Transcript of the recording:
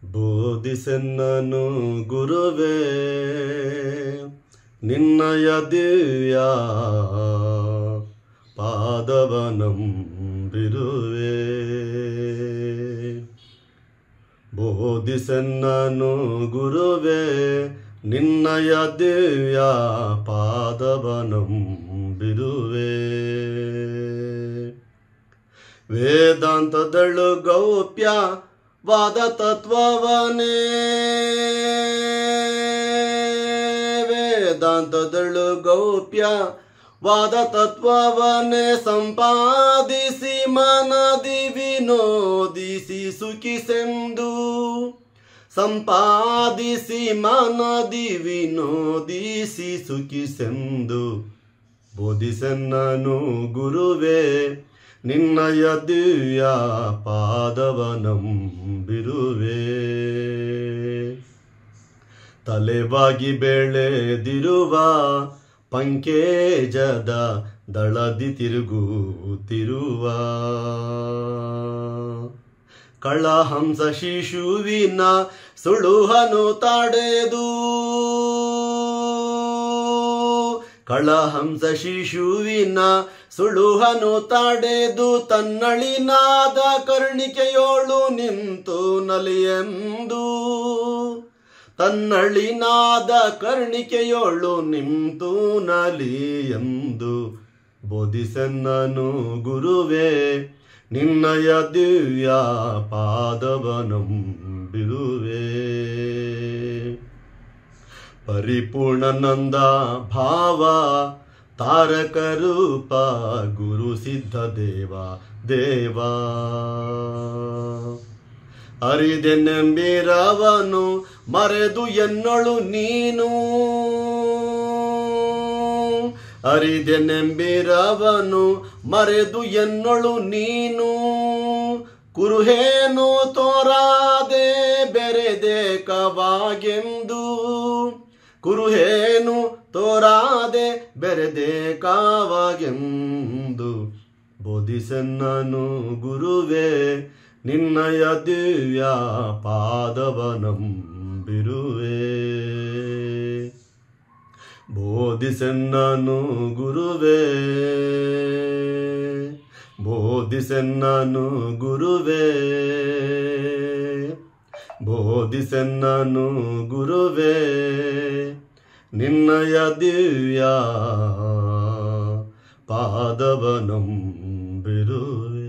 ಬೋಧಿಸೆನ್ನನು ಗುರುವೇ ನಿನ್ನಯ ದಿವ್ಯ ಪಾದವನಂಬಿರುವೆ ಬೋಧಿಸೆನ್ನನು ಗುರುವೇ ನಿನ್ನಯ ದಿವ್ಯ ಪಾದವನಂಬಿರುವೆ ವೇದಾಂತದಳು ಗೌಪ್ಯ ವಾದ ತತ್ವವನೇ ವೇದಾಂತದಳು ಗೌಪ್ಯ ವಾದ ತತ್ವವನ್ನೇ ಸಂಪಾದಿಸಿ ಮನದಿ ವಿನೋದಿಸಿ ಸುಖಿಸೆಂದು ಸಂಪಾದಿಸಿ ಮನದಿ ವಿನೋದಿಸಿ ಸುಖಿಸೆಂದು ಬೋಧಿಸೆನ್ನನು ಗುರುವೇ ನಿನ್ನಯ ದಿವ್ಯ ಪಾದವನಂಬಿರುವೆ ತಲೆವಾಗಿ ಬೆಳೆದಿರುವ ಪಂಕೇಜದ ದಳದಿ ತಿರುಗುತ್ತಿರುವ ಕಳಹಂಸ ಶಿಶುವಿನ ಸುಳುಹನು ತಡೆದು ಕಳಹಂಸ ಶಿಶುವಿನ ಸುಳುಹನು ತಡೆದು ತನ್ನಳಿನಾದ ಕರ್ಣಿಕೆಯೋಳು ನಿಂತು ನಲಿಯೆಂದು ತನ್ನಳಿನಾದ ಕರ್ಣಿಕೆಯೋಳು ನಿಂತು ನಲಿಯೆಂದು ಬೋಧಿಸೆನ್ನನು ಗುರುವೇ ನಿನ್ನಯ ದಿವ್ಯ ಪಾದವನಂಬಿರುವೆ ಪರಿಪೂರ್ಣನಂದ ಭಾವ ತಾರಕ ರೂಪ ಗುರು ಸಿದ್ಧ ದೇವ ದೇವ ಅರಿದೆನೆಂಬಿರವನು ಮರೆದು ಎನ್ನೊಳು ನೀನು ಅರಿದೆನೆಂಬಿರವನು ಮರೆದು ಎನ್ನೊಳು ನೀನು ಕುರುಹೇನು ತೋರಾದೆ ಬೆರೆದೆ ಕವಾಗೆಂದು ಕುರುಹೇನು ತೋರಾದೆ ಬೆರೆದೆ ಕಾವಾಗೆಂದು ಬೋಧಿಸೆನ್ನನು ಗುರುವೇ ನಿನ್ನಯ ದಿವ್ಯ ಪಾದವನಂಬಿರುವೆ ಬೋಧಿಸೆನ್ನನು ಗುರುವೇ ಬೋಧಿಸೆನ್ನನು ಗುರುವೇ ಬೋಧಿಸೆನ್ನನು ಗುರುವೇ ನಿನ್ನಯ ದಿವ್ಯ ಪಾದವನಂಬಿರುವೆ